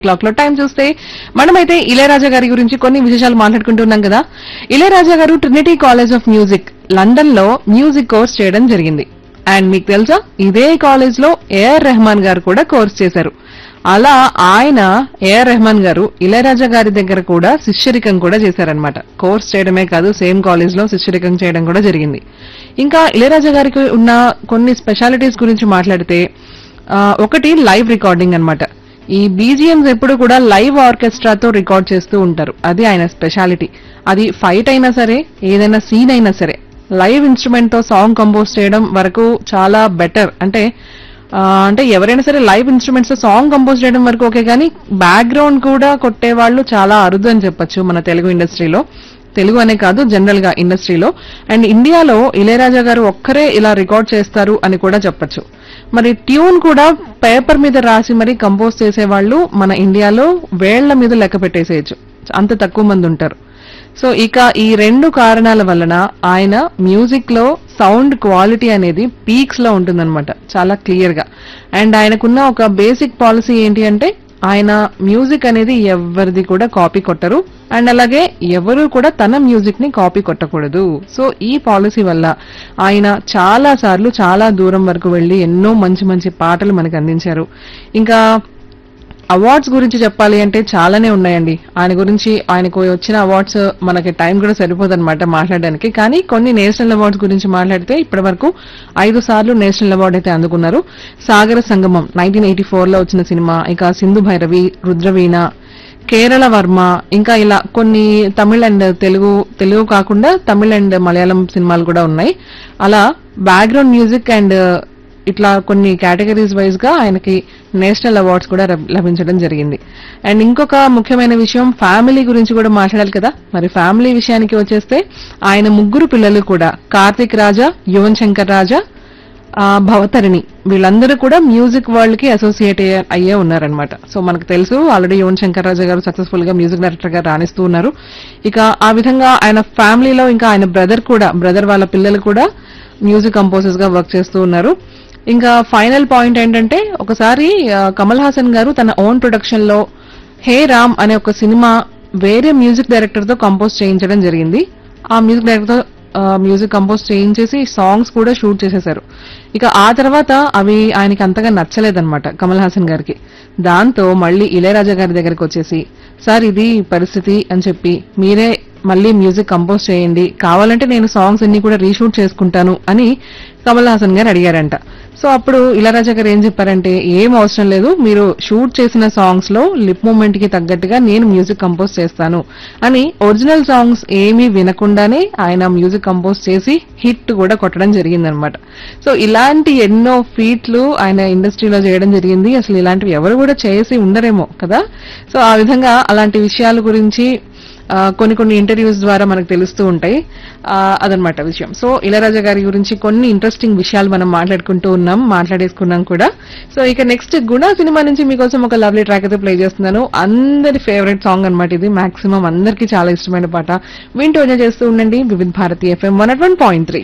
Clock లో time చూస్తే మనమైతే ఇళయరాజా గారి గురించి కొన్ని విశేషాలు మాట్లాడుకుంటున్నాం కదా ఇళయరాజా గారు Trinity College of Music London లో మ్యూజిక్ కోర్స్ చేయడం జరిగింది అండ్ మీకు తెలుసా ఇదే కాలేజ్ లో ఏఆర్ రెహమాన్ గారు కూడా కోర్స్ చేశారు అలా ఆయన ఏఆర్ రెహమాన్ గారు ఇళయరాజా గారి దగ్గర కూడా శిష్యరికం కూడా చేశారనమాట కోర్స్ చేయడమే కాదు సేమ్ కాలేజ్ లో శిష్యరికం చేయడం కూడా జరిగింది ఇంకా ఇళయరాజా గారికి ఉన్న కొన్ని స్పెషాలిటీస్ గురించి మాట్లాడితే ఆ, ఒకటి లైవ్ రికార్డింగ్ అన్నమాట ఈ బీజిఎంస్ ఎప్పుడు కూడా లైవ్ ఆర్కెస్ట్రాతో రికార్డ్ చేస్తూ ఉంటారు అది ఆయన స్పెషాలిటీ అది ఫైట్ అయినా సరే ఏదైనా సీన్ అయినా సరే లైవ్ ఇన్స్ట్రుమెంట్ తో సాంగ్ కంపోజ్ చేయడం వరకు చాలా బెటర్ అంటే ఆ, అంటే ఎవరైనా సరే లైవ్ ఇన్స్ట్రుమెంట్స్ తో సాంగ్ కంపోజ్ చేయడం వరకు ఓకే కానీ బ్యాక్గ్రౌండ్ కూడా కొట్టే వాళ్ళు చాలా అరుదు అని చెప్పొచ్చు మన తెలుగు ఇండస్ట్రీలో తెలుగు అనే కాదు జనరల్ గా ఇండస్ట్రీలో అండ్ ఇండియాలో ఇళయరాజా గారు ఒక్కరే ఇలా రికార్డ్ చేస్తారు అని కూడా చెప్పొచ్చు మరి ట్యూన్ కూడా పేపర్ మీద రాసి మరి కంపోజ్ చేసేవాళ్ళు మన ఇండియాలో వేళ్ల మీద లెక్క పెట్టేసేయచ్చు అంత తక్కువ మంది ఉంటారు సో ఇక ఈ రెండు కారణాల వలన ఆయన మ్యూజిక్ లో సౌండ్ క్వాలిటీ అనేది పీక్స్ లో ఉంటుందన్నమాట చాలా క్లియర్ గా అండ్ ఆయనకున్న ఒక బేసిక్ పాలసీ ఏంటి అంటే ఆయన మ్యూజిక్ అనేది ఎవరిది కూడా కాపీ కొట్టరు అండ్ అలాగే ఎవరు కూడా తన మ్యూజిక్ ని కాపీ కొట్టకూడదు సో ఈ పాలసీ వల్ల ఆయన చాలా సార్లు చాలా దూరం వరకు వెళ్లి ఎన్నో మంచి మంచి పాటలు మనకు అందించారు ఇంకా అవార్డ్స్ గురించి చెప్పాలి అంటే చాలానే ఉన్నాయండి ఆయన గురించి ఆయనకు వచ్చిన అవార్డ్స్ మనకి టైం కూడా సరిపోదన్నమాట మాట్లాడడానికి కానీ కొన్ని నేషనల్ అవార్డ్స్ గురించి మాట్లాడితే ఇప్పటి వరకు ఐదు సార్లు నేషనల్ అవార్డు అయితే అందుకున్నారు సాగర సంగమం నైన్టీన్ ఎయిటీ లో వచ్చిన సినిమా ఇక సింధు భైరవి రుద్రవీణ కేరళ వర్మ ఇంకా ఇలా కొన్ని తమిళ్ అండ్ తెలుగు తెలుగు కాకుండా తమిళ్ అండ్ మలయాళం సినిమాలు కూడా ఉన్నాయి అలా బ్యాక్గ్రౌండ్ మ్యూజిక్ అండ్ ఇట్లా కొన్ని కేటగిరీస్ వైజ్ గా ఆయనకి నేషనల్ అవార్డ్స్ కూడా లబ్- లభించడం జరిగింది అండ్ ఇంకొక ముఖ్యమైన విషయం ఫ్యామిలీ గురించి కూడా మాట్లాడాలి కదా మరి ఫ్యామిలీ విషయానికి వచ్చేస్తే ఆయన ముగ్గురు పిల్లలు కూడా కార్తిక్ రాజా యువన్ శంకర్ రాజా ఆ, భవతరిణి వీళ్ళందరూ కూడా మ్యూజిక్ వరల్డ్ కి అసోసియేట్ అయ్యే- అయ్యే ఉన్నారనమాట సో మనకు తెలుసు ఆల్రెడీ యువన్ శంకర్ రాజా గారు సక్సెస్ఫుల్ గా మ్యూజిక్ డైరెక్టర్ గా రాణిస్తూ ఉన్నారు ఇక ఆ విధంగా ఆయన ఫ్యామిలీలో ఇంకా ఆయన బ్రదర్ కూడా బ్రదర్ వాళ్ళ పిల్లలు కూడా మ్యూజిక్ కంపోజర్స్ గా వర్క్ చేస్తూ ఉన్నారు ఇంకా ఫైనల్ పాయింట్ ఏంటంటే ఒకసారి ఆ, కమల్ హాసన్ గారు తన ఓన్ ప్రొడక్షన్ లో హే రామ్ అనే ఒక సినిమా వేరే మ్యూజిక్ డైరెక్టర్ తో కంపోజ్ చేయించడం జరిగింది ఆ మ్యూజిక్ డైరెక్టర్ తో ఆ, మ్యూజిక్ కంపోజ్ చేయించేసి సాంగ్స్ కూడా షూట్ చేసేశారు ఇక ఆ తర్వాత అవి ఆయనకి అంతగా నచ్చలేదన్నమాట కమల్ హాసన్ గారికి దాంతో మళ్ళీ ఇళయరాజా గారి దగ్గరికి వచ్చేసి సార్ ఇది పరిస్థితి అని చెప్పి మీరే మళ్ళీ మ్యూజిక్ కంపోజ్ చేయండి కావాలంటే నేను సాంగ్స్ అన్ని కూడా రీషూట్ చేసుకుంటాను అని కమల్ హాసన్ గారు అడిగారంట సో అప్పుడు ఇళరాజా గారు ఏం చెప్పారంటే ఏం అవసరం లేదు మీరు షూట్ చేసిన సాంగ్స్ లో లిప్ మూమెంట్ కి తగ్గట్టుగా నేను మ్యూజిక్ కంపోజ్ చేస్తాను అని ఒరిజినల్ సాంగ్స్ ఏమీ వినకుండానే ఆయన మ్యూజిక్ కంపోజ్ చేసి హిట్ కూడా కొట్టడం జరిగిందనమాట సో ఇలాంటి ఎన్నో ఫీట్లు ఆయన ఇండస్ట్రీలో చేయడం జరిగింది అసలు ఇలాంటివి ఎవరు కూడా చేసి ఉండరేమో కదా సో ఆ విధంగా అలాంటి విషయాల గురించి ఆ, కొన్ని కొన్ని ఇంటర్వ్యూస్ ద్వారా మనకు తెలుస్తూ ఉంటాయి ఆ, అదనమాట విషయం సో ఇళరాజా గారి గురించి కొన్ని ఇంట్రెస్టింగ్ విషయాలు మనం మాట్లాడుకుంటూ ఉన్నాం మాట్లాడేసుకున్నాం కూడా సో ఇక నెక్స్ట్ గుణ సినిమా నుంచి మీకోసం ఒక లవ్లీ ట్రాక్ అయితే ప్లే చేస్తున్నాను అందరి ఫేవరెట్ సాంగ్ అన్నమాట ఇది మాక్సిమం అందరికీ చాలా ఇష్టమైన పాట వింటూ ఎంజాయ్ చేస్తూ ఉండండి Vividh Bharati FM one at one point three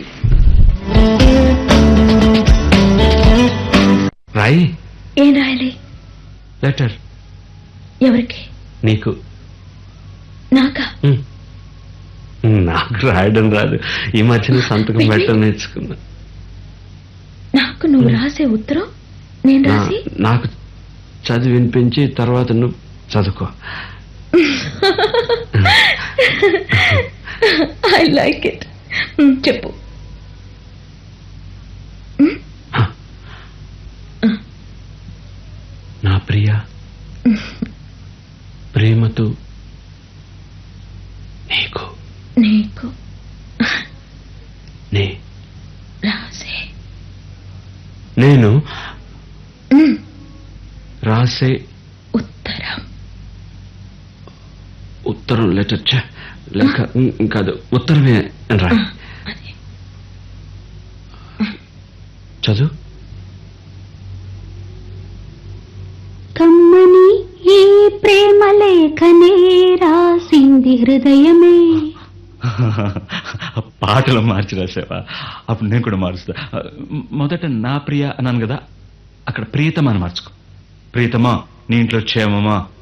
రాయి ఏం రాయాలి లెటర్ ఎవరికి నీకు నాకా ఉమ్. నాకు రాయడం రాదు ఈ మధ్యన సంతకం పెట్టడం నేర్చుకున్నా నాకు నువ్వు రాసే ఉత్తరం నేను నా- రాసి నాకు చదివి వినిపించి తర్వాత నువ్వు చదువుకో ఐ లైక్ ఇట్ చెప్పు నా ప్రియ ప్రేమతో నీకు నీకు నే రాసే నేను ఉమ్, రాసే ఉత్తరం ఉత్తరం లెటర్ ఛ, లేక ఉమ్, కాదు ఉత్తరమే రా ఆ, అదే చదువు కమ్మని ఈ ప్రేమ లేఖనే రాసింది హృదయమే పాటలు మార్చి రాసావా అప్పుడు నేను కూడా మారుస్తా మొదట నా ప్రియ అన్నాను కదా అక్కడ ప్రియతమా అని మార్చుకో ప్రియతమా నీ ఇంట్లో క్షేమమా